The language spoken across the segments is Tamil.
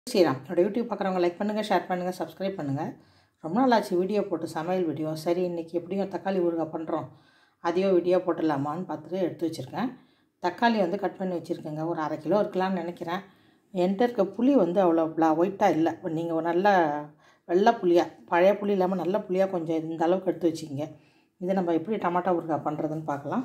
ஸ்ரீராம் என்னோட யூடியூப் பார்க்குறவங்க லைக் பண்ணுங்கள் ஷேர் பண்ணுங்கள் சப்ஸ்கிரைப் பண்ணுங்கள் ரொம்ப நாள் ஆச்சு வீடியோ போட்டு சமையல் வீடியோ சரி இன்றைக்கி எப்படியும் தக்காளி ஊறுகாய் பண்ணுறோம் அதையும் வீடியோ போட்டுடலாமான்னு பார்த்துட்டு எடுத்து வச்சுருக்கேன் தக்காளி வந்து கட் பண்ணி வச்சுருக்கேங்க ஒரு அரை கிலோ இருக்கலாம்னு நினைக்கிறேன் என்கிட்ட இருக்க புளி வந்து அவ்வளோ பிளா ஒயிட்டாக இல்லை நீங்கள் ஒரு நல்ல வெள்ளை புளியாக பழைய புளி இல்லாமல் நல்ல புளியாக கொஞ்சம் இந்த அளவுக்கு எடுத்து வச்சுக்கிங்க இதை நம்ம எப்படி டமாட்டா ஊறுகாய் பண்ணுறதுன்னு பார்க்கலாம்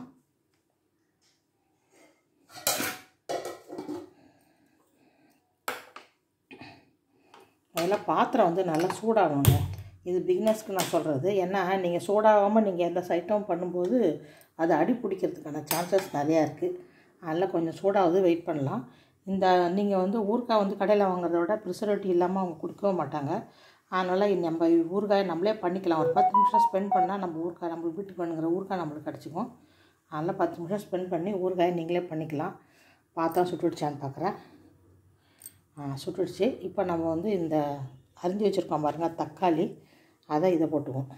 முதல்ல பாத்திரம் வந்து நல்லா சூடாகணுங்க இது பிகினர்ஸ்க்கு நான் சொல்கிறது ஏன்னா நீங்கள் சூடாகாமல் நீங்கள் எந்த சைட்டும் பண்ணும்போது அது அடி பிடிக்கிறதுக்கான சான்சஸ் நிறையா இருக்குது அதில் கொஞ்சம் சூடாகுது வெயிட் பண்ணலாம் இந்த நீங்கள் வந்து ஊறுகாய் வந்து கடையில் வாங்குறத விட ப்ரிசர்வேட்டிவ் இல்லாமல் அவங்க கொடுக்கவும் மாட்டாங்க அதனால் நம்ம ஊறுகாயை நம்மளே பண்ணிக்கலாம் ஒரு பத்து நிமிஷம் ஸ்பெண்ட் பண்ணால் நம்ம ஊறுகாய் நம்ம வீட்டுக்கு வேணுங்கிற ஊறுகாய் நம்மளுக்கு கிடச்சிக்கும் அதனால் பத்து நிமிஷம் ஸ்பெண்ட் பண்ணி ஊறுகாயை நீங்களே பண்ணிக்கலாம் பார்த்தா சுட்டுடுச்சான்னு பார்க்குறேன் சுட்டுடுச்சு இப்போ நம்ம வந்து இந்த அரிஞ்சு வச்சுருக்கோம் பாருங்கள் தக்காளி அதை இதை போட்டுக்குவோம்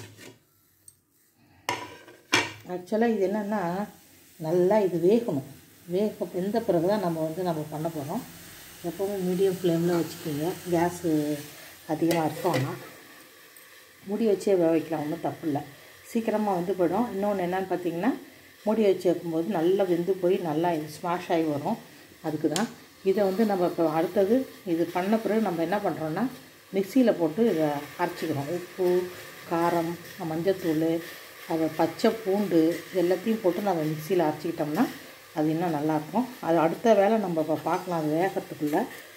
ஆக்சுவலாக இது என்னென்னா நல்லா இது வேகணும் வேக வெந்த பிறகு தான் நம்ம வந்து நம்ம பண்ண போகிறோம் எப்போவுமே மீடியம் ஃப்ளேமில் வச்சுக்கிங்க கேஸு அதிகமாக இருக்கோம்னா மூடி வச்சே வேக வைக்கலாம் ஒன்றும் தப்பு இல்லை சீக்கிரமாக வந்து போயிடும் இன்னொன்று என்னென்னு பார்த்தீங்கன்னா மூடி வச்சு வைக்கும்போது நல்லா வெந்து போய் நல்லா இது ஸ்மாஷ் ஆகி வரும் அதுக்கு தான் இதை வந்து நம்ம இப்போ அடுத்தது இது பண்ண பிறகு நம்ம என்ன பண்ணுறோன்னா மிக்சியில் போட்டு இதை அரைச்சிக்கிறோம் உப்பு காரம் மஞ்சத்தூள் அதை பச்சை பூண்டு எல்லாத்தையும் போட்டு நம்ம மிக்சியில் அரைச்சிக்கிட்டோம்னா அது இன்னும் நல்லாயிருக்கும் அது அடுத்த வேலை நம்ம இப்போ பார்க்கலாம் அது வேகிறதுக்குள்ளே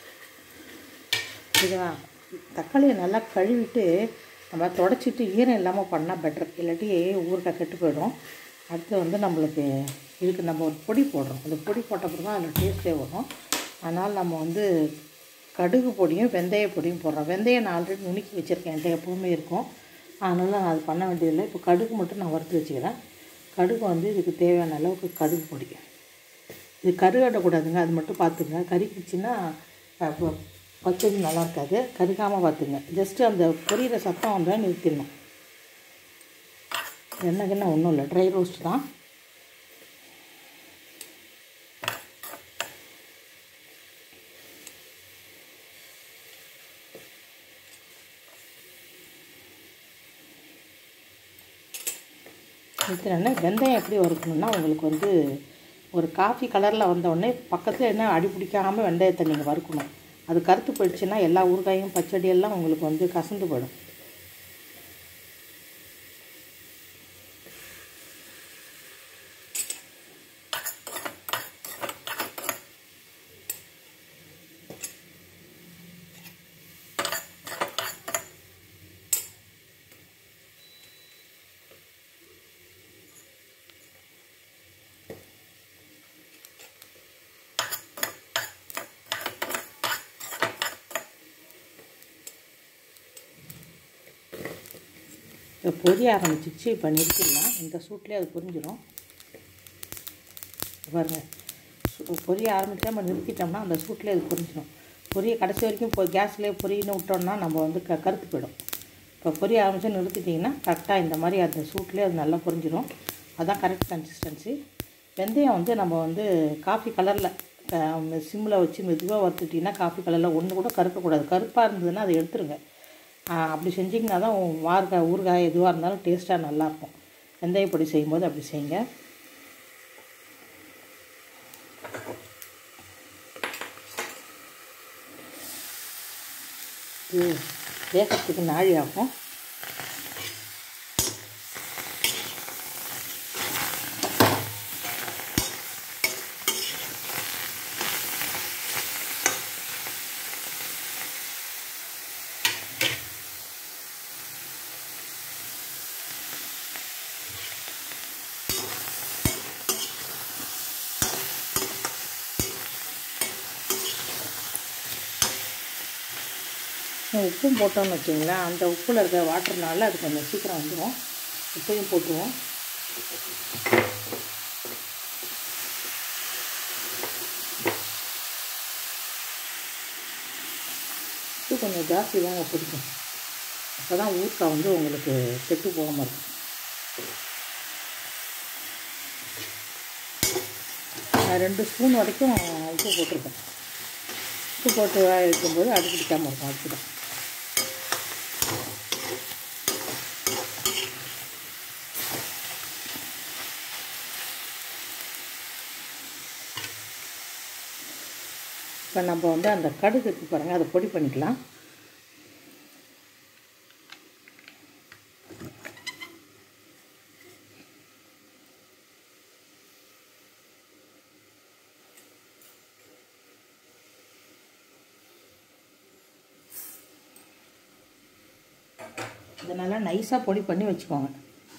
இது தக்காளியை நல்லா கழுவிட்டு நம்ம தொடச்சிட்டு ஈரம் இல்லாமல் பண்ணால் பெட்டர் இல்லாட்டி ஊறுகாய் கெட்டு போயிடும் அடுத்து வந்து நம்மளுக்கு இதுக்கு நம்ம ஒரு பொடி போடுறோம் அந்த பொடி போட்ட பிறகு தான் அதில் டேஸ்ட்டே வரும் அதனால் நம்ம வந்து கடுகு பொடியும் வெந்தய பொடியும் போடுறோம் வெந்தயம் நான் ஆல்ரெடி நுணுக்கி வச்சுருக்கேன் என்கிட்ட எப்போவுமே இருக்கும் அதனால் நான் அது பண்ண வேண்டியதில்லை இப்போ கடுகு மட்டும் நான் வறுத்து வச்சுக்கிறேன் கடுகு வந்து இதுக்கு தேவையான அளவுக்கு கடுகு பொடி இது கருகட்டக்கூடாதுங்க அது மட்டும் பார்த்துங்க கறிக்குச்சுன்னா பச்சடி நல்லா இருக்காது கருகாமல் பார்த்துங்க ஜஸ்ட்டு அந்த பொரியிற சத்தம் வந்தால் நிறுத்திடணும் எண்ணெய்க்குன்னா ஒன்றும் இல்லை ட்ரை ரோஸ்ட் தான் நிறுத்தினோடனே வெந்தயம் எப்படி வறுக்கணுன்னா உங்களுக்கு வந்து ஒரு காஃபி கலரில் வந்தோடனே பக்கத்தில் என்ன அடி பிடிக்காமல் வெந்தயத்தை நீங்கள் வறுக்கணும் அது கருத்து போயிடுச்சுன்னா எல்லா ஊறுகாயும் பச்சடி எல்லாம் உங்களுக்கு வந்து கசந்து போயிடும் இப்போ பொரிய ஆரம்பிச்சிச்சு இப்போ நிறுத்திடலாம் இந்த சூட்லேயே அது பொரிஞ்சிடும் பாருங்கள் பொரிய ஆரம்பித்தா நம்ம நிறுத்திட்டோம்னா அந்த சூட்லேயே அது பொரிஞ்சிடும் பொரிய கடைசி வரைக்கும் இப்போ கேஸ்லேயே பொரியன்னு விட்டோம்னா நம்ம வந்து க கருத்து போயிடும் இப்போ பொரிய ஆரம்பித்து நிறுத்திட்டிங்கன்னா கரெக்டாக இந்த மாதிரி அந்த சூட்லேயே அது நல்லா பொரிஞ்சிடும் அதுதான் கரெக்ட் கன்சிஸ்டன்சி வெந்தயம் வந்து நம்ம வந்து காஃபி கலரில் சிம்மில் வச்சு மெதுவாக வறுத்துட்டிங்கன்னா காஃபி கலரில் ஒன்று கூட கருக்கக்கூடாது கருப்பாக இருந்ததுன்னா அதை எடுத்துருங்க அப்படி செஞ்சிங்கன்னா தான் வார்காய் ஊறுகாய் எதுவாக இருந்தாலும் டேஸ்ட்டாக நல்லாயிருக்கும் வெந்தய பொடி செய்யும்போது அப்படி செய்யுங்க இது வேகத்துக்கு நாழி ஆகும் உப்பும் போட்டோம்னு வச்சிங்களேன் அந்த உப்பில் இருக்கிற வாட்டர்னால அது கொஞ்சம் சீக்கிரம் வந்துடும் உப்பையும் போட்டுருவோம் உப்பு கொஞ்சம் ஜாஸ்தி தாங்க பிடிக்கும் அப்போ தான் ஊறுக்காய் வந்து உங்களுக்கு கெட்டு போகாமல் இருக்கும் நான் ரெண்டு ஸ்பூன் வரைக்கும் உப்பு போட்டிருக்கேன் உப்பு போட்டு வேக வைக்கும்போது அடி பிடிக்காமல் இருக்கும் அதுக்கு தான் இப்போ நம்ம வந்து அந்த கடுகு இருக்கு பாருங்கள் அதை பொடி பண்ணிக்கலாம் இதை நல்லா நைஸாக பொடி பண்ணி வச்சுக்கோங்க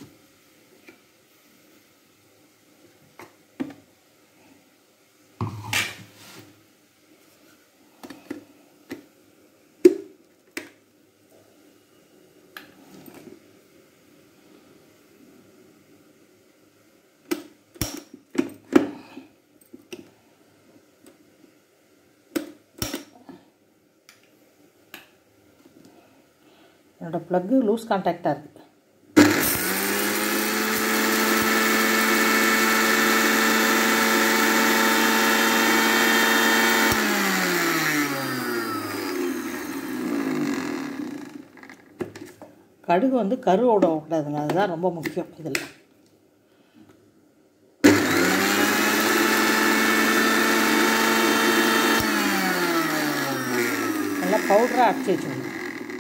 என்னோடய ப்ளக்கு லூஸ் கான்டாக்டாக இருக்குது கடுகு வந்து கரு விடக்கூடாதுங்க அதுதான் ரொம்ப முக்கியம் இதில் நல்லா பவுடராக அரைச்சி வச்சுக்கணும்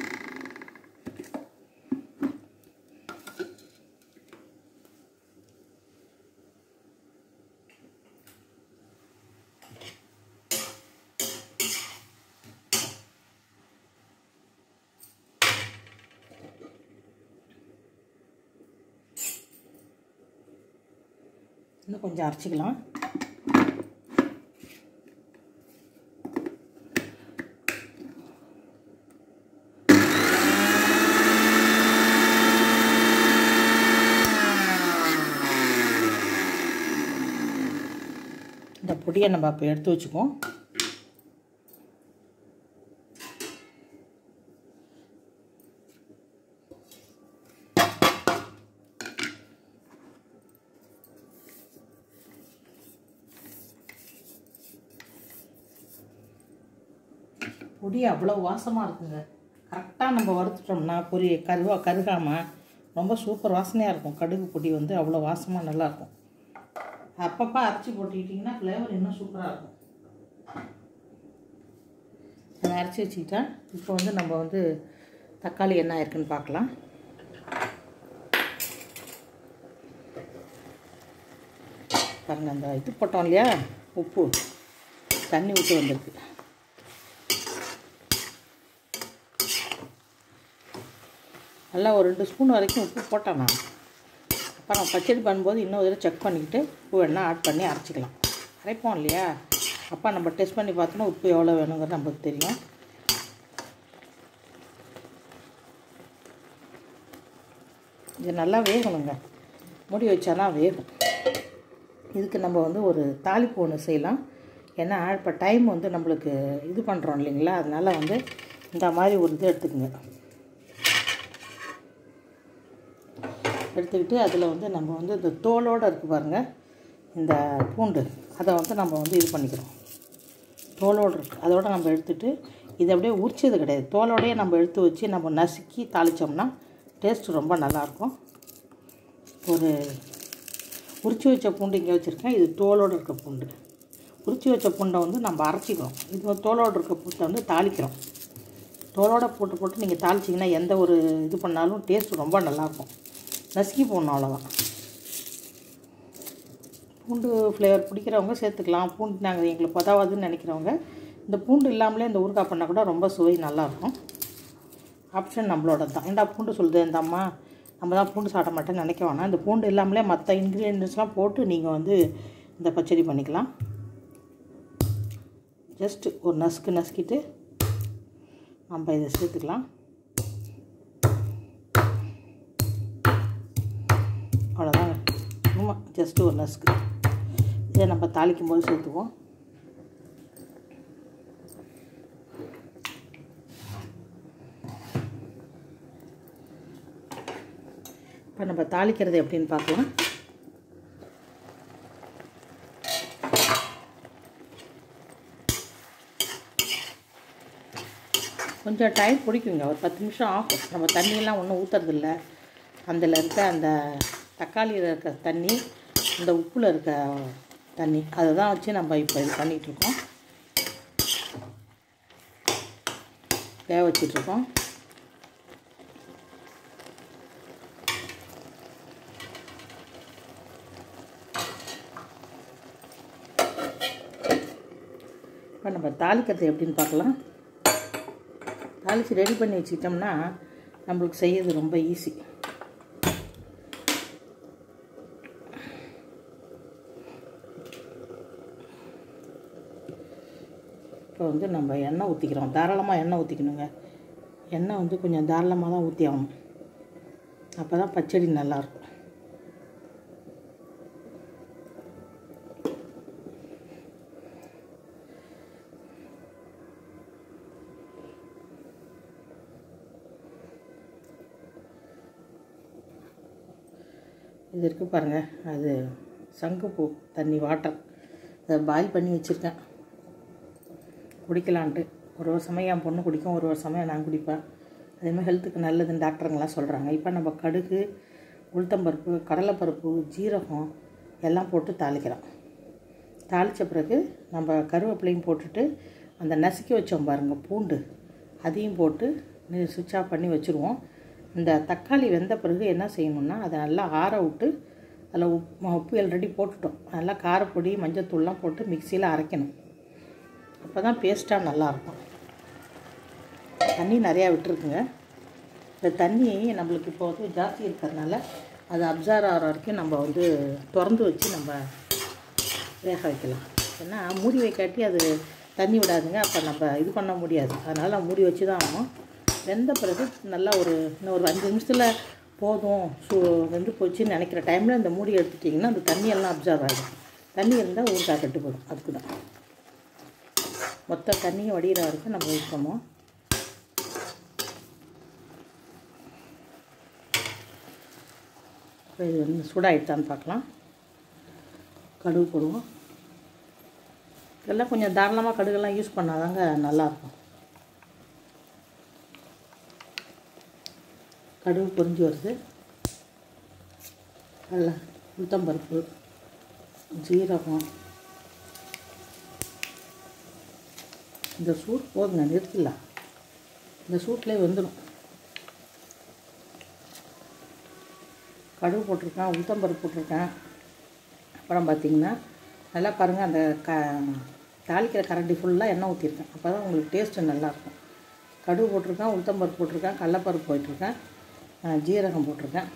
இன்னும் கொஞ்சம் அரைச்சிக்கலாம் இந்த பொடியை நம்ம அப்போ எடுத்து வச்சுக்குவோம் பொடி அவ்வளோ வாசமாக இருக்குங்க கரெக்டாக நம்ம வறுத்துட்டோம்னா பொரி கருவா கருகாமல் ரொம்ப சூப்பர் வாசனையாக இருக்கும் கடுகு பொடி வந்து அவ்வளோ வாசமாக நல்லாயிருக்கும் அப்பப்போ அரைச்சி போட்டுக்கிட்டிங்கன்னா ஃப்ளேவர் இன்னும் சூப்பராக இருக்கும் அதை அரைச்சி வச்சுக்கிட்டேன் இப்போ வந்து நம்ம வந்து தக்காளி என்ன இருக்குன்னு பார்க்கலாம் பாருங்கள் அந்த இது போட்டோம் இல்லையா உப்பு தண்ணி விட்டு வந்திருக்கு நல்லா ஒரு ரெண்டு ஸ்பூன் வரைக்கும் உப்பு போட்டேன் நான் அப்புறம் பச்சடி பண்ணும்போது இன்னும் இதில் செக் பண்ணிக்கிட்டு உப்பு வேணால் ஆட் பண்ணி அரைச்சிக்கலாம் அரைப்போம் இல்லையா அப்போ நம்ம டெஸ்ட் பண்ணி பார்த்தோன்னா உப்பு எவ்வளோ வேணுங்கிறது நமக்கு தெரியும் இது நல்லா வேகணுங்க மூடி வச்சானா வேகும் இதுக்கு நம்ம வந்து ஒரு தாளிப்பு ஒன்று செய்யலாம் ஏன்னா இப்போ டைம் வந்து நம்மளுக்கு இது பண்ணுறோம் இல்லைங்களா அதனால் வந்து இந்த மாதிரி ஒரு இது எடுத்துக்கோங்க எடுத்துக்கிட்டு அதில் வந்து நம்ம வந்து இந்த தோலோடு இருக்குது பாருங்கள் இந்த பூண்டு அதை வந்து நம்ம வந்து இது பண்ணிக்கிறோம் தோலோடு இருக்குது அதோடு நம்ம எடுத்துகிட்டு இது அப்படியே உரிச்சது கிடையாது தோலோடையே நம்ம எடுத்து வச்சு நம்ம நசுக்கி தாளித்தோம்னா டேஸ்ட் ரொம்ப நல்லாயிருக்கும் ஒரு உரிச்சு வச்ச பூண்டு இங்கே வச்சுருக்கேன் இது தோலோடு இருக்க பூண்டு உரிச்சு வச்ச பூண்டை வந்து நம்ம அரைச்சிக்கிறோம் இது தோலோடு இருக்க பூண்டை வந்து தாளிக்கிறோம் தோலோட போட்டு போட்டு நீங்கள் தாளிச்சிங்கன்னா எந்த ஒரு இது பண்ணாலும் டேஸ்ட் ரொம்ப நல்லாயிருக்கும் நசுக்கி போடணும் அவ்வளோதான் பூண்டு ஃப்ளேவர் பிடிக்கிறவங்க சேர்த்துக்கலாம் பூண்டு நாங்கள் எங்களுக்கு பதாவாதுன்னு நினைக்கிறவங்க இந்த பூண்டு இல்லாமலே இந்த ஊறுகாய் பண்ணால் கூட ரொம்ப சுவை நல்லாயிருக்கும் ஆப்ஷன் நம்மளோட தான் ஏன்டா பூண்டு சொல்லுது இந்த அம்மா நம்ம தான் பூண்டு சாப்பிட மாட்டேன்னு நினைக்க வேணாம் இந்த பூண்டு இல்லாமலே மற்ற இன்க்ரீடியன்ஸ்லாம் போட்டு நீங்கள் வந்து இந்த பச்சடி பண்ணிக்கலாம் ஜஸ்ட்டு ஒரு நசுக்கு நசுக்கிட்டு நம்ம இதை சேர்த்துக்கலாம் அவ்வளோதாங்க சும்மா ஜஸ்ட்டு ஒரு நசுக்கு இதை நம்ம தாளிக்கும் போது சேர்த்துக்குவோம் இப்போ நம்ம தாளிக்கிறது எப்படின்னு பார்க்கலாம் கொஞ்சம் டைம் பிடிக்குங்க ஒரு பத்து நிமிஷம் ஆகும் நம்ம தண்ணியெல்லாம் ஒன்றும் ஊற்றுறதில்ல அதில் இருக்க அந்த தக்காளியில் இருக்க தண்ணி இந்த உப்பில் இருக்க தண்ணி அதை தான் வச்சு நம்ம இப்போ இது பண்ணிகிட்ருக்கோம் வேக வச்சிட்ருக்கோம் இப்போ நம்ம தாளிக்கிறது எப்படின்னு பார்க்கலாம் தாளித்து ரெடி பண்ணி வச்சுக்கிட்டோம்னா நம்மளுக்கு செய்யறது ரொம்ப ஈஸி இப்போ வந்து நம்ம எண்ணெய் ஊற்றிக்கிறோம் தாராளமாக எண்ணெய் ஊற்றிக்கணுங்க எண்ணெய் வந்து கொஞ்சம் தாராளமாக தான் ஊற்றி ஆகணும் அப்போ தான் பச்சடி நல்லாயிருக்கும் இது இருக்குது பாருங்கள் அது சங்குப்பூ தண்ணி வாட்டர் அதை பாயில் பண்ணி வச்சுருக்கேன் குடிக்கலான்ட்டு ஒரு ஒரு சமயம் என் பொண்ணு குடிக்கும் ஒரு ஒரு சமயம் நான் குடிப்பேன் அதேமாதிரி ஹெல்த்துக்கு நல்லதுன்னு டாக்டருங்களாம் சொல்கிறாங்க இப்போ நம்ம கடுகு உளுத்தம்பருப்பு கடலைப்பருப்பு ஜீரகம் எல்லாம் போட்டு தாளிக்கிறோம் தாளித்த பிறகு நம்ம கருவேப்பிலையும் போட்டுட்டு அந்த நசுக்கி வச்சோம் பாருங்கள் பூண்டு அதையும் போட்டு சுவிட்ச் ஆஃப் பண்ணி வச்சுருவோம் இந்த தக்காளி வெந்த பிறகு என்ன செய்யணும்னா அதை நல்லா ஆற விட்டு அதில் உப்பு உப்பு ஆல்ரெடி போட்டுட்டோம் நல்லா காரப்பொடி மஞ்சத்தூள்லாம் போட்டு மிக்சியில் அரைக்கணும் அப்போ தான் பேஸ்ட்டாக நல்லாயிருக்கும் தண்ணி நிறையா விட்டுருக்குங்க இந்த தண்ணி நம்மளுக்கு இப்போ வந்து ஜாஸ்தி இருக்கிறதுனால அது அப்சர்வ் ஆகிற வரைக்கும் நம்ம வந்து திறந்து வச்சு நம்ம வேக வைக்கலாம் ஏன்னா மூடி வைக்காட்டி அது தண்ணி விடாதுங்க அப்போ நம்ம இது பண்ண முடியாது அதனால் மூடி வச்சு தான் ஆகணும் வெந்த பிறகு நல்லா ஒரு இன்னும் ஒரு அஞ்சு நிமிஷத்தில் போதும் சூ வெந்து போச்சுன்னு நினைக்கிற டைமில் இந்த மூடி எடுத்துட்டிங்கன்னா அந்த தண்ணியெல்லாம் அப்சர்வ் ஆகிடும் தண்ணி இருந்தால் ஊறுகாய் கெட்டு போடும் அதுக்கு தான் மொத்த தண்ணியும் வடிகிற வரைக்கும் நம்ம வைக்கணும் இப்போ இது வந்து சூடாகிடுச்சான்னு பார்க்கலாம் கடுகு போடுவோம் இதெல்லாம் கொஞ்சம் தாராளமாக கடுகெல்லாம் யூஸ் பண்ணாதாங்க நல்லாயிருக்கும் கடுகு பொரிஞ்சு வருது நல்லா உளுத்தம்பருப்பு ஜீரகம் இந்த சூட் போதுங்க நிறுத்திடலாம் இந்த சூட்லேயே வந்துடும் கடுகு போட்டிருக்கேன் உளுத்தம்பருப்பு போட்டிருக்கேன் அப்புறம் பார்த்திங்கன்னா நல்லா பாருங்கள் அந்த க தாளிக்கிற கரண்டி ஃபுல்லாக எண்ணெய் ஊற்றிருக்கேன் அப்போ தான் உங்களுக்கு டேஸ்ட்டு நல்லாயிருக்கும் கடுகு போட்டிருக்கேன் உளுத்தம்பருப்பு போட்டிருக்கேன் கடலப்பருப்பு போயிட்டுருக்கேன் ஜீரகம் போட்டிருக்கேன்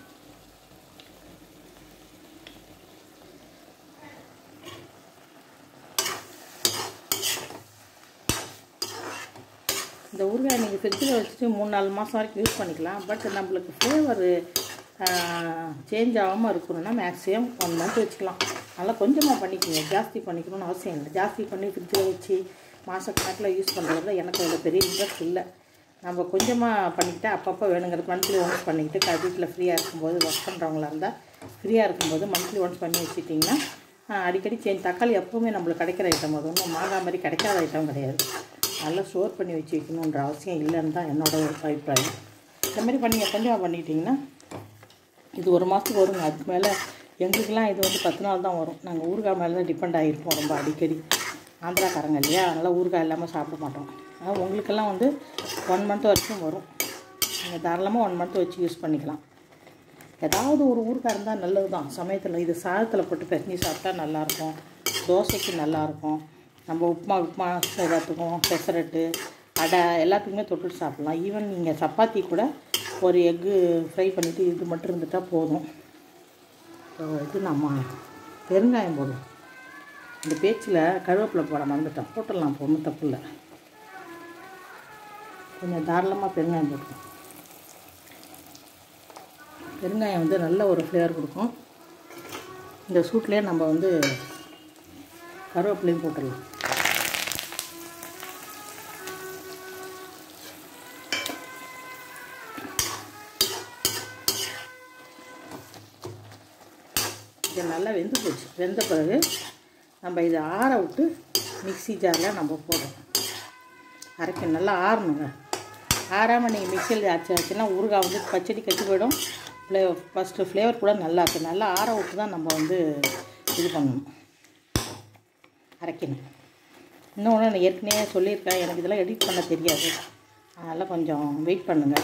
இந்த ஊறுகாய் நீங்கள் ஃப்ரிட்ஜில் வச்சுட்டு மூணு நாலு மாதம் வரைக்கும் யூஸ் பண்ணிக்கலாம் பட் நம்மளுக்கு ஃப்ளேவரு சேஞ்ச் ஆகாமல் இருக்கணும்னா மேக்ஸிமம் ஒன் மந்த் வச்சுக்கலாம் நல்லா கொஞ்சமாக பண்ணிக்கோங்க ஜாஸ்தி பண்ணிக்கணும்னு அவசியம் இல்லை ஜாஸ்தி பண்ணி ஃப்ரிட்ஜில் வச்சு மாதக்கணக்கில் யூஸ் பண்ணுறதுல எனக்கு அதில் பெரிய இன்ட்ரெஸ்ட் இல்லை நம்ம கொஞ்சமாக பண்ணிக்கிட்டு அப்பப்போ வேணுங்கிறது மந்த்லி ஒன்ஸ் பண்ணிக்கிட்டு க வீட்டில் ஃப்ரீயாக இருக்கும்போது ஒர்க் பண்ணுறவங்களா இருந்தால் ஃப்ரீயாக இருக்கும்போது மந்த்லி ஒன்ஸ் பண்ணி வச்சுட்டிங்கன்னா அடிக்கடி சேஞ்ச் தக்காளி எப்போவுமே நம்மளுக்கு கிடைக்கிற ஐட்டம் அது ஒன்றும் மாங்காய் மாதிரி கிடைக்காத ஐட்டம் கிடையாது நல்லா ஸ்டோர் பண்ணி வச்சு வைக்கணுன்ற அவசியம் இல்லைன்னு தான் என்னோட ஒரு அபிப்பிராயம் இந்த மாதிரி பண்ணி கொஞ்சமாக பண்ணிட்டீங்கன்னா இது ஒரு மாதத்துக்கு வருங்க அதுக்கு மேலே எங்களுக்கெல்லாம் இது வந்து பத்து நாள் தான் வரும் நாங்கள் ஊறுகாய் மேலே தான் டிபெண்ட் ஆகிருப்போம் ரொம்ப அடிக்கடி ஆந்திராக்காரங்க இல்லையா அதனால் ஊறுகாய் இல்லாமல் சாப்பிட மாட்டோம் ஆனால் உங்களுக்கெல்லாம் வந்து ஒன் மந்த் வரைக்கும் வரும் நீங்கள் தாராளமாக ஒன் மந்த் வச்சு யூஸ் பண்ணிக்கலாம் ஏதாவது ஒரு ஊறுகாய் இருந்தால் நல்லது தான் சமயத்தில் இது சாதத்தில் போட்டு பிசைஞ்சு சாப்பிட்டா நல்லாயிருக்கும் தோசைக்கு நல்லாயிருக்கும் நம்ம உப்புமா உப்புமா எல்லாத்துக்கும் பெசரட்டு அடை எல்லாத்துக்குமே தொட்டுட்டு சாப்பிட்லாம் ஈவன் நீங்கள் சப்பாத்தி கூட ஒரு எக்கு ஃப்ரை பண்ணிவிட்டு இது மட்டும் இருந்துட்டால் போதும் இது நம்ம பெருங்காயம் போடுவோம் இந்த பேச்சில் கருவேப்பிலை போட மறந்துட்டேன் போட்டுடலாம் இப்போ ஒன்றும் தப்பு இல்லை கொஞ்சம் தாராளமாக பெருங்காயம் போட்டுக்கோம் பெருங்காயம் வந்து நல்ல ஒரு ஃப்ளேவர் கொடுக்கும் இந்த சூட்லேயே நம்ம வந்து கருவேப்பிலையும் போட்டுடலாம் இது நல்லா வெந்து போச்சு வெந்த பிறகு நம்ம இதை ஆற விட்டு மிக்ஸி ஜாரில் நம்ம போடுறோம் அரைக்கணும் நல்லா ஆறணுங்க ஆறாமல் நீங்கள் மிக்சியில் அரைச்சி ஆச்சுன்னா ஊறுகாய் வந்து பச்சடி கட்டி போயிடும் ஃப்ளே ஃபஸ்ட்டு ஃப்ளேவர் கூட நல்லா இருக்குது நல்லா ஆற விட்டு தான் நம்ம வந்து இது பண்ணணும் அரைக்கணும் இன்னொன்று நான் ஏற்கனவே சொல்லியிருக்கேன் எனக்கு இதெல்லாம் எடிட் பண்ண தெரியாது அதனால் கொஞ்சம் வெயிட் பண்ணுங்கள்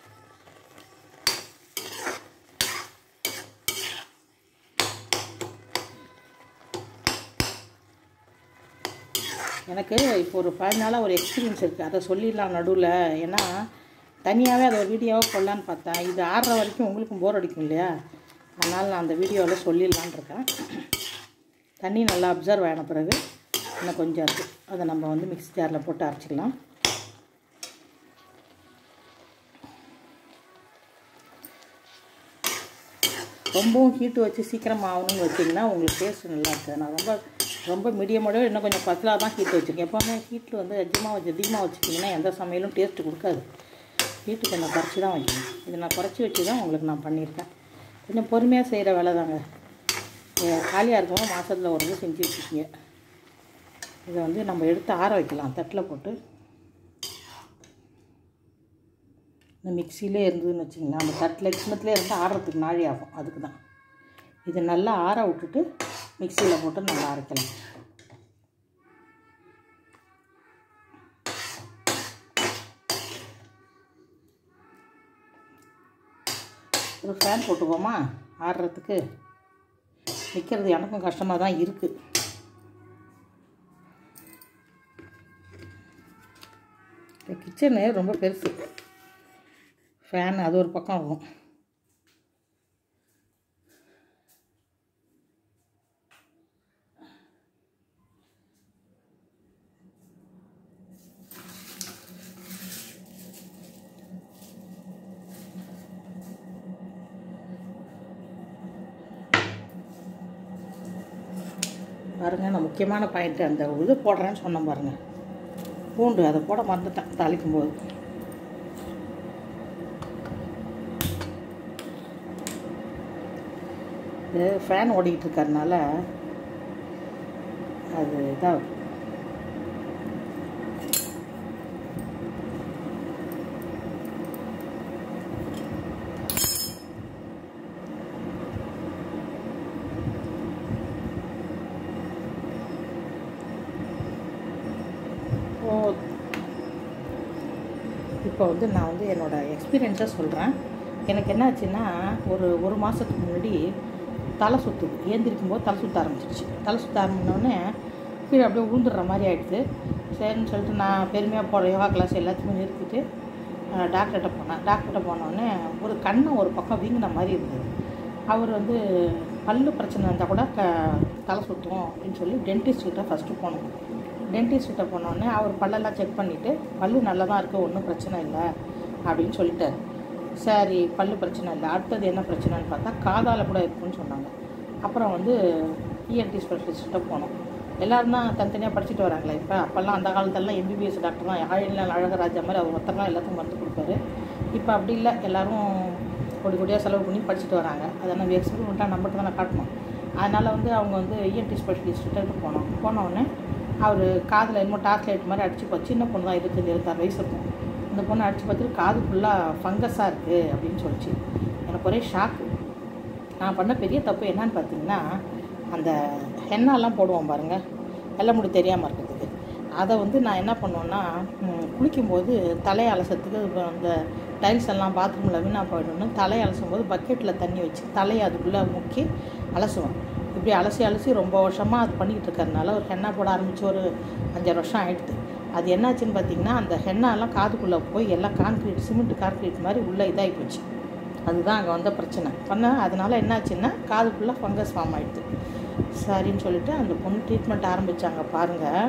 எனக்கு இப்போ ஒரு பதினஞ்சு நாளாக ஒரு எக்ஸ்பீரியன்ஸ் இருக்குது அதை சொல்லிடலாம் நடுவில் ஏன்னா தனியாகவே அதை ஒரு வீடியோவாக போடலான்னு பார்த்தேன் இது ஆடுற வரைக்கும் உங்களுக்கும் போர் அடிக்கும் இல்லையா அதனால் நான் அந்த வீடியோவில் சொல்லிடலான் இருக்கேன் தண்ணி நல்லா அப்சர்வ் ஆன பிறகு இன்னும் கொஞ்சம் இருக்குது அதை நம்ம வந்து மிக்ஸி ஜாரில் போட்டு அரைச்சிக்கலாம் ரொம்பவும் ஹீட்டு வச்சு சீக்கிரம் ஆகணும்னு வச்சிங்கன்னா உங்களுக்கு டேஸ்ட் நல்லா இருக்குது நான் ரொம்ப ரொம்ப மீடியமோட இன்னும் கொஞ்சம் பத்தலாக தான் ஹீட் வச்சுருக்கேன் எப்போவுமே ஹீட்டில் வந்து அதிகமாக வச்சு அதிகமாக வச்சுக்கிட்டிங்கன்னா எந்த சமையலும் டேஸ்ட்டு கொடுக்காது ஹீட்டு கொஞ்சம் குறைச்சி தான் வைக்கணும் இதை நான் குறைச்சி வச்சு தான் உங்களுக்கு நான் பண்ணியிருக்கேன் கொஞ்சம் பொறுமையாக செய்கிற வேலை தாங்க காலியாக இருக்கவங்க மாதத்தில் ஒரு இது செஞ்சு வச்சுக்கிங்க இதை வந்து நம்ம எடுத்து ஆற வைக்கலாம் தட்டில் போட்டு இந்த மிக்சிலே இருந்ததுன்னு வச்சிங்களேன் அந்த தட்டில் கிண்ணத்துலேயே இருந்து ஆடுறதுக்கு நாழி ஆகும் அதுக்கு தான் இது நல்லா ஆற விட்டுட்டு மிக்சியில் போட்டு நல்லா அரைக்கலாம் ஒரு ஃபேன் போட்டுப்போமா ஆடுறதுக்கு நிற்கிறது எனக்கும் கஷ்டமாக தான் இருக்குது இந்த கிச்சனு ரொம்ப பெருசு ஃபேன் அது ஒரு பக்கம் ஆகும் பாருங்கள் நான் முக்கியமான பாயிண்ட்டு அந்த இது போடுறேன்னு சொன்னேன் பாருங்கள் பூண்டு அதை போட மறந்துட்டேன் தாளிக்கும் போது இது ஃபேன் ஓடிக்கிட்டு இருக்கறனால அது இதாக ஓ இப்போ வந்து நான் வந்து என்னோடய எக்ஸ்பீரியன்ஸாக சொல்கிறேன் எனக்கு என்னாச்சுன்னா ஒரு ஒரு மாதத்துக்கு முன்னாடி தலை சுற்றுது ஏந்திரிக்கும் போது தலை சுற்ற ஆரம்பிச்சிருச்சு தலை சுற்ற ஆரம்பினோடனே கீழே அப்படியே உழுந்துடுற மாதிரி ஆகிடுது சரின்னு சொல்லிட்டு நான் பெருமையாக போகிற யோகா கிளாஸ் எல்லாத்தையுமே நிறுத்திட்டு டாக்டர்கிட்ட போனேன் டாக்டர்கிட்ட போனோடனே ஒரு கண்ணை ஒரு பக்கம் வீங்கின மாதிரி இருந்தது அவர் வந்து பல்லு பிரச்சனை இருந்தால் கூட க தலை சுற்றும் அப்படின்னு சொல்லி டென்டிஸ்ட் கிட்ட ஃபஸ்ட்டு போனோம் டென்டிஸ்ட் கிட்ட போனோடனே அவர் பல்லெல்லாம் செக் பண்ணிவிட்டு பல்லு நல்லா தான் இருக்குது ஒன்றும் பிரச்சனை இல்லை அப்படின்னு சொல்லிட்டாரு சரி பல்லு பிரச்சனை இல்லை அடுத்தது என்ன பிரச்சனைன்னு பார்த்தா காதால் கூட இருக்குன்னு சொன்னாங்க அப்புறம் வந்து இஎன்டி ஸ்பெஷலிஸ்ட்டை போனோம் எல்லோரும் தான் தனித்தனியாக படிச்சுட்டு வராங்களே இப்போ அப்போல்லாம் அந்த காலத்துலலாம் எம்பிபிஎஸ் டாக்டர் தான் ஆழினால் அழகராஜா மாதிரி அவர் ஒருத்தர் தான் எல்லாத்துக்கும் மருந்து கொடுப்பாரு இப்போ அப்படி இல்லை எல்லோரும் கொடி கொடியாக செலவு பண்ணி படிச்சுட்டு வராங்க அதை நம்ம எக்ஸ்பெரிமெண்ட்டாக நம்மகிட்ட தானே காட்டணும் அதனால் வந்து அவங்க வந்து இஎன்டி ஸ்பெஷலிஸ்ட்டு போனோம் போனோடனே அவர் காதில் என்னமோ டார்ச் லைட் மாதிரி அடிச்சு பார்த்து சின்ன பொண்ணு தான் இருபத்தஞ்சி இருபத்தாறு வயசு இருக்கும் அந்த பொண்ணு அடித்து பார்த்துட்டு காது ஃபுல்லாக ஃபங்கஸாக இருக்குது அப்படின்னு சொல்லிச்சு எனக்கு ஒரே ஷாக்கு நான் பண்ண பெரிய தப்பு என்னன்னு பார்த்தீங்கன்னா அந்த ஹென்னாலாம் போடுவோம் பாருங்கள் வெள்ளை முடி தெரியாமல் இருக்கிறதுக்கு அதை வந்து நான் என்ன பண்ணுவேன்னா ம், குளிக்கும்போது தலையை அலசத்துக்கு இப்ப அந்த டைல்ஸ் எல்லாம் பாத்ரூமில் வீணாக போயிடணும்னு தலையை அலசும் போது பக்கெட்டில் தண்ணி வச்சு தலையை அதுக்குள்ளே முக்கி அலசுவேன் இப்படி அலசி அலசி ரொம்ப வருஷமாக அது பண்ணிக்கிட்டு இருக்கறனால ஒரு ஹென்னா போட ஆரம்பித்து ஒரு அஞ்சாறு வருஷம் ஆயிடுது அது என்னாச்சுன்னு பார்த்தீங்கன்னா அந்த ஹென்னாலாம் காதுக்குள்ளே போய் எல்லாம் கான்க்ரீட் சிமெண்ட் கான்க்ரீட் மாதிரி உள்ளே இதாகி போச்சு அதுதான் அங்கே வந்த பிரச்சனை பண்ண அதனால் என்னாச்சுன்னா காதுக்குள்ளே ஃபங்கஸ் ஃபார்ம் ஆயிடுது சரின்னு சொல்லிட்டு அந்த பொண்ணு ட்ரீட்மெண்ட் ஆரம்பித்தாங்க பாருங்கள்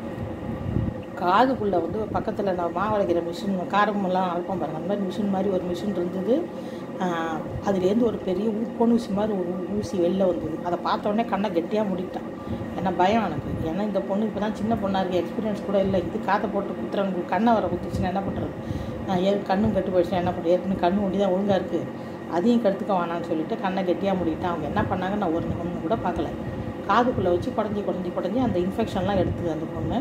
காதுக்குள்ளே வந்து பக்கத்தில் நான் மாவு அரைக்கிற மிஷின் காரமெல்லாம் அரைப்போம் பாருங்கள் அந்த மாதிரி மிஷின் மாதிரி ஒரு மிஷின் இருந்தது ஆஹ் அதுலேருந்து ஒரு பெரிய ஊக்கோன் ஊசி மாதிரி ஒரு ஊ- ஊசி வெளில வந்தது அதை பார்த்த உடனே கண்ணை கெட்டியாக மூடிட்டேன் ஏன்னா பயம் எனக்கு ஏன்னா இந்த பொண்ணு இப்போ தான் சின்ன பொண்ணாக இருக்குது எக்ஸ்பீரியன்ஸ் கூட இல்லை இது காதை போட்டு குத்துறவங்களுக்கு கண்ணை வர குத்துச்சுன்னா என்ன பண்ணுறது நான் ஏ கண்ணும் கெட்டு போயிடுச்சுன்னா என்ன பண்ணுறது ஏற்கனவே கண்ணு ஒண்டி தான் ஒழுங்காக இருக்குது அதையும் கெடுத்துக்க வேணாம்னு சொல்லிட்டு கண்ணை கெட்டியாக மூடிட்டேன் அவங்க என்ன பண்ணாங்க நான் ஒரு ஒன்று கூட பார்க்கல காதுக்குள்ளே வச்சு குடஞ்சி குடஞ்சி குடஞ்சி அந்த இன்ஃபெக்ஷன்லாம் எடுத்தது அந்த பொண்ணு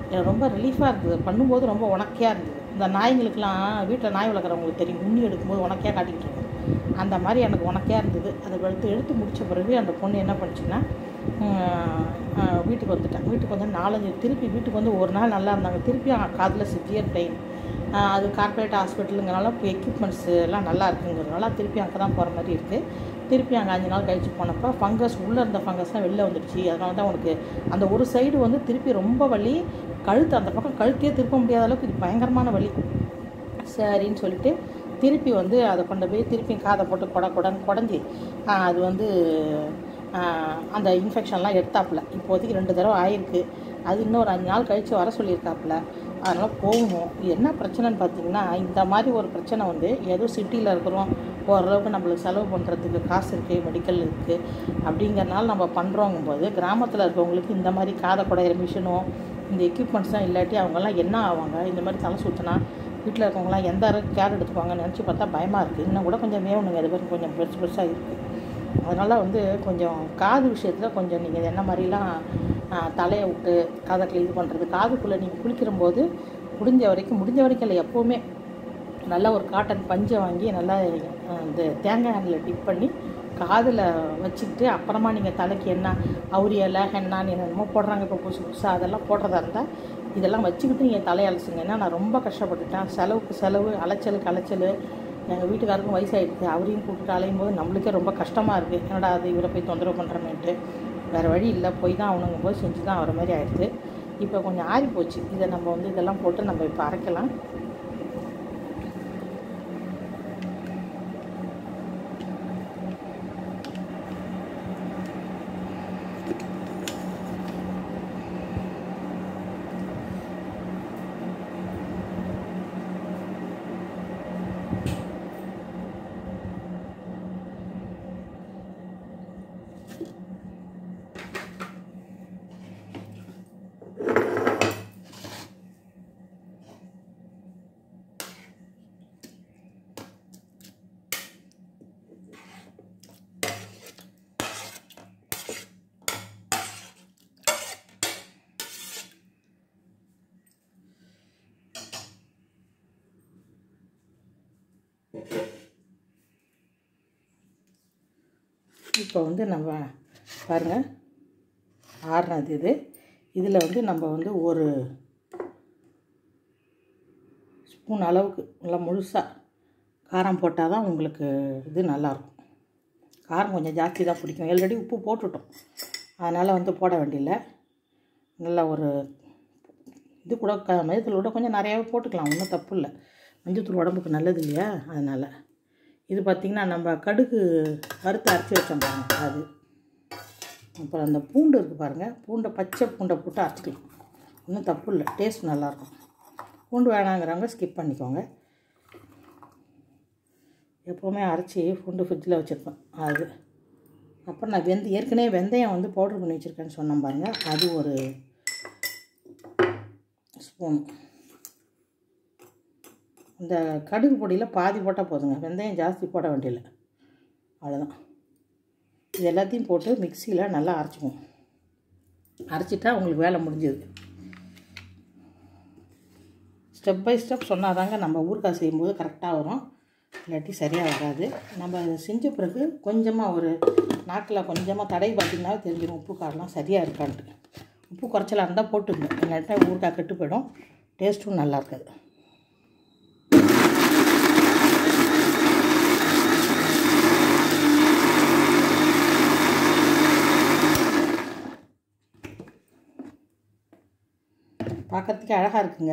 எனக்கு ரொம்ப ரிலீஃபாக இருந்தது பண்ணும்போது ரொம்ப உனக்கையாக இருந்தது இந்த நாய்ங்களுக்கெல்லாம் வீட்டில் நாய் வளர்க்குறவங்களுக்கு தெரியும் உண்ணி எடுக்கும்போது உனக்கையாக காட்டிக்கிட்டு இருக்கும் அந்த மாதிரி எனக்கு உனக்கையாக இருந்தது அதை எடுத்து எடுத்து முடித்த பிறகு அந்த பொண்ணு என்ன பண்ணுச்சுன்னா வீட்டுக்கு வந்துட்டேன் வீட்டுக்கு வந்து நாலஞ்சு திருப்பி வீட்டுக்கு வந்து ஒரு நாள் நல்லா இருந்தாங்க திருப்பி காதில் சிவியர் பெயின் அது கார்ப்பரேட் ஹாஸ்பிட்டலுங்கிறனால இப்போ எக்யூப்மெண்ட்ஸ் எல்லாம் நல்லா இருக்குங்கிறதுனால திருப்பி அங்கே தான் போகிற மாதிரி இருக்குது திருப்பி அங்கே அஞ்சு நாள் கழித்து போனப்போ ஃபங்கஸ் உள்ளே இருந்த ஃபங்கஸ்லாம் வெளில வந்துடுச்சு அதனால தான் உனக்கு அந்த ஒரு சைடு வந்து திருப்பி ரொம்ப வலி கழுத்து அந்த பக்கம் கழுத்தையே திருப்ப முடியாத அளவுக்கு இது பயங்கரமான வலி சரின்னு சொல்லிட்டு திருப்பி வந்து அதை கொண்டு போய் திருப்பி காதை போட்டு கொட கொடன்னு குடஞ்சி அது வந்து அந்த இன்ஃபெக்ஷன்லாம் எடுத்தாப்புல இப்போதைக்கு ரெண்டு தடவை ஆயிருக்கு அது இன்னும் ஒரு அஞ்சு நாள் கழித்து வர சொல்லியிருக்காப்புல அதனால் போகணும் இது என்ன பிரச்சனைன்னு பார்த்தீங்கன்னா இந்த மாதிரி ஒரு பிரச்சனை வந்து ஏதோ சிட்டியில் இருக்கிறோம் ஓரளவுக்கு நம்மளுக்கு செலவு பண்ணுறதுக்கு காசு இருக்குது மெடிக்கல் இருக்குது அப்படிங்கிறனால நம்ம பண்ணுறோங்கும்போது கிராமத்தில் இருக்கவங்களுக்கு இந்த மாதிரி காதை குடையிற மிஷினும் இந்த எக்யூப்மெண்ட்ஸ்லாம் இல்லாட்டி அவங்கெல்லாம் என்ன ஆவாங்க இந்த மாதிரி தலை சுற்றினா வீட்டில் இருக்கவங்களாம் எந்த அளவுக்கு கேர் எடுத்துப்பாங்கன்னு நினச்சி பார்த்தா பயமாக இருக்குது இன்னும் கூட கொஞ்சம் வேணுங்க அது பேர் கொஞ்சம் பெருசு பெருசாக இருக்குது அதனால் வந்து கொஞ்சம் காது விஷயத்தில் கொஞ்சம் நீங்கள் என்ன மாதிரிலாம் தலையை விட்டு காதை இது பண்ணுறது காதுக்குள்ளே நீங்கள் குளிக்கிற போது முடிஞ்ச வரைக்கும் முடிஞ்ச வரைக்கும் இல்லை எப்போவுமே நல்லா ஒரு காட்டன் பஞ்சை வாங்கி நல்லா இந்த தேங்காய் எண்ணெயில் டிப் பண்ணி காதில் வச்சுக்கிட்டு அப்புறமா நீங்கள் தலைக்கு என்ன அவுரியலை ஹென்னான்னு என்னென்னமோ போடுறாங்க இப்போ புதுசு புதுசாக அதெல்லாம் போடுறதா இருந்தால் இதெல்லாம் வச்சுக்கிட்டு நீங்கள் தலையை அலசுங்க ஏன்னா நான் ரொம்ப கஷ்டப்பட்டுட்டேன் செலவுக்கு செலவு அலைச்சலுக்கு அலைச்சல் எங்கள் வீட்டுக்காருக்கும் வயசாகிடுது அவரையும் கூப்பிட்டு அலையும் போது நம்மளுக்கே ரொம்ப கஷ்டமாக இருக்குது என்னடா அது இவரை போய் தொந்தரவு பண்ணுறமேன்ட்டு வேறு வழி இல்லை போய் தான் அவனுங்க போய் செஞ்சு தான் வர மாதிரி ஆயிடுது இப்போ கொஞ்சம் ஆறி போச்சு இதை நம்ம வந்து இதெல்லாம் போட்டு நம்ம இப்போ அரைக்கலாம் இப்போ வந்து நம்ம பாருங்கள் ஆறுனது இது இதில் வந்து நம்ம வந்து ஒரு ஸ்பூன் அளவுக்கு நல்லா முழுசாக காரம் போட்டால் தான் உங்களுக்கு இது நல்லாயிருக்கும் காரம் கொஞ்சம் ஜாஸ்தி தான் பிடிக்கும் ஆல்ரெடி உப்பு போட்டுட்டோம் அதனால் வந்து போட வேண்டியதில்லை நல்லா ஒரு இது கூட க மஞ்சத்தூள் கூட கொஞ்சம் நிறையாவே போட்டுக்கலாம் ஒன்றும் தப்பு இல்லை மஞ்சத்தூள் உடம்புக்கு நல்லது இல்லையா அதனால் இது பார்த்திங்கன்னா நம்ம கடுகு வறுத்து அரைச்சி வச்சோம் பாருங்க அது அப்புறம் அந்த பூண்டு இருக்குது பாருங்கள் பூண்டை பச்சை பூண்டை போட்டு அரைச்சிக்கலாம் ஒன்றும் தப்பு இல்லை டேஸ்ட் நல்லாயிருக்கும் பூண்டு வேணாங்கிறவங்க ஸ்கிப் பண்ணிக்கோங்க எப்போவுமே அரைச்சி பூண்டு ஃப்ரிட்ஜில் வச்சுருப்பேன் அது அப்புறம் நான் வெந்த ஏற்கனவே வெந்தயம் வந்து பவுட்ரு பண்ணி வச்சுருக்கேன்னு சொன்னேன் பாருங்கள் அது ஒரு ஸ்பூன் இந்த கடுகு பொடியில் பாதி போட்டால் போதுங்க வெந்தயம் ஜாஸ்தி போட வேண்டியதில்லை அவ்வளோதான் இது எல்லாத்தையும் போட்டு மிக்சியில் நல்லா அரைச்சிக்குவோம் அரைச்சிட்டா உங்களுக்கு வேலை முடிஞ்சது ஸ்டெப் பை ஸ்டெப் சொன்னாதாங்க நம்ம ஊறுகாய் செய்யும்போது கரெக்டாக வரும் இல்லாட்டி சரியாக வராது நம்ம அதை செஞ்ச பிறகு கொஞ்சமாக ஒரு நாக்கில் கொஞ்சமாக தடை பார்த்திங்கன்னா தெரிஞ்சிடும் உப்பு காரெலாம் சரியாக இருக்கான்ட்டு உப்பு குறைச்சலாக இருந்தால் போட்டுங்க இல்லாட்டா ஊறுகாய் கெட்டு போயிடும் டேஸ்ட்டும் நல்லா இருக்காது பார்க்கறதுக்கே அழகாக இருக்குங்க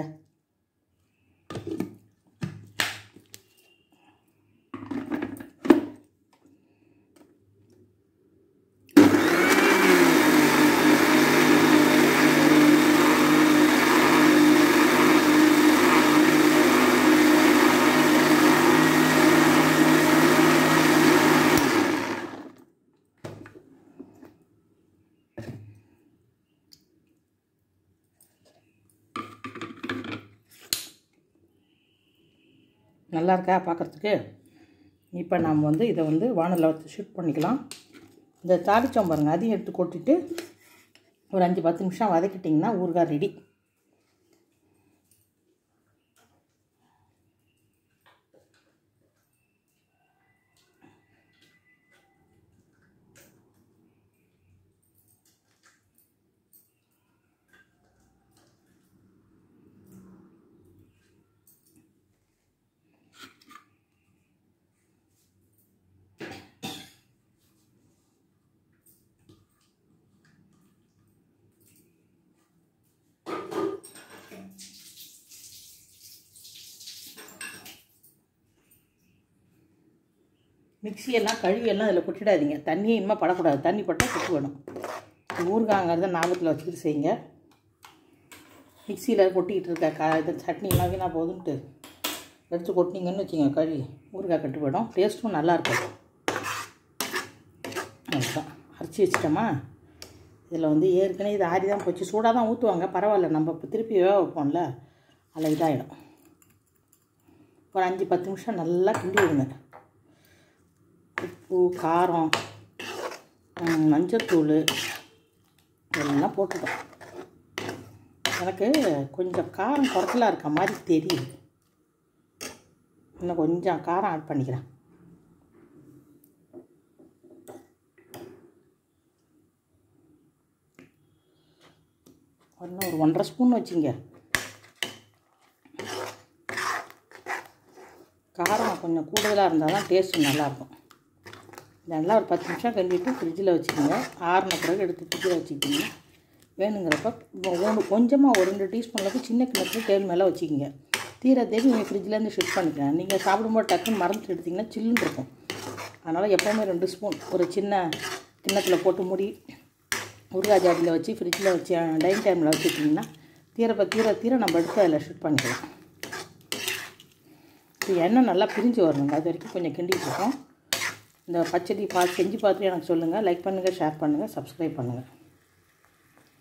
நல்லா இருக்கா பார்க்குறதுக்கு இப்போ நாம் வந்து இதை வந்து வானலில் வச்சு ஷூட் பண்ணிக்கலாம் இந்த தாளிச்சோம் பாருங்கள் அதையும் எடுத்து கொட்டிட்டு ஒரு அஞ்சு பத்து நிமிஷம் வதக்கிட்டிங்கன்னா ஊறுகாய் ரெடி மிக்சியெல்லாம் கழுவியெல்லாம் அதில் கொட்டிடாதீங்க தண்ணியே இனிமேல் படக்கூடாது தண்ணி பட்டால் கொட்டு வேணும் ஊறுகாங்கிறத ஞாபகத்தில் வச்சுக்கிட்டு செய்யுங்க மிக்சியில் கொட்டிக்கிட்டு இருக்க கா இது சட்னிலாம் வீணாக போகுதுன்ட்டு எடுத்து கொட்டினீங்கன்னு வச்சுங்க கழுவி ஊறுகாய் கட்டு போயிடும் டேஸ்ட்டும் நல்லாயிருக்கும் அதுதான் அரைச்சி வச்சிட்டோமா இதில் வந்து ஏற்கனவே இது ஆறி தான் போச்சு சூடாக தான் ஊற்றுவாங்க பரவாயில்ல நம்ம இப்போ திருப்பி வேக வைப்போம்ல அதில் இதாகிடும் ஒரு அஞ்சு பத்து நிமிஷம் நல்லா கிண்டி விடுங்க உப்பு காரம் ம், மஞ்சத்தூள் இதெல்லாம் போட்டுட்டோம் எனக்கு கொஞ்சம் காரம் குறைச்சலாக இருக்க மாதிரி தெரியுது இன்னும் கொஞ்சம் காரம் ஆட் பண்ணிக்கிறேன் இன்னும் ஒரு ஒன்றரை ஸ்பூன் வச்சுங்க காரம் கொஞ்சம் கூடுதலாக இருந்தால் தான் டேஸ்ட்டு நல்லாயிருக்கும் நல்லா ஒரு பத்து நிமிஷம் கண்டிட்டு ஃப்ரிட்ஜில் வச்சுக்கோங்க ஆறின பிறகு எடுத்து ஃப்ரிட்ஜில் வச்சுக்கிங்க வேணுங்கிறப்ப ஒன்று கொஞ்சமாக ஒரு ரெண்டு டீஸ்பூன் அளவுக்கு சின்ன கிண்ணத்தில் டேபிள் மேலே வச்சுக்கிங்க தீர தேடி நீங்கள் ஃப்ரிட்ஜிலேருந்து ஷிஃப்ட் பண்ணிக்கலாம் நீங்கள் சாப்பிடும்போது டக்குன்னு மறந்துட்டு எடுத்திங்கன்னா சில்லுன்னு இருக்கும் அதனால் எப்போவுமே ரெண்டு ஸ்பூன் ஒரு சின்ன கிண்ணத்தில் போட்டு மூடி ஊறுகாய் ஜாடியில் வச்சு ஃப்ரிட்ஜில் வச்சு டைனிங் டைமில் வச்சுக்கிட்டிங்கன்னா தீரப்ப தீர தீர நம்ம எடுத்து அதில் ஷிஃப்ட் பண்ணிக்கலாம் இப்போ எண்ணெய் நல்லா பிரிஞ்சு வரணுங்க அது வரைக்கும் கொஞ்சம் கிண்டிட்டு இருக்கோம் இந்த பச்சடி பா செஞ்சு பார்த்துட்டு எனக்கு சொல்லுங்கள் லைக் பண்ணுங்கள் ஷேர் பண்ணுங்கள் சப்ஸ்கிரைப் பண்ணுங்கள்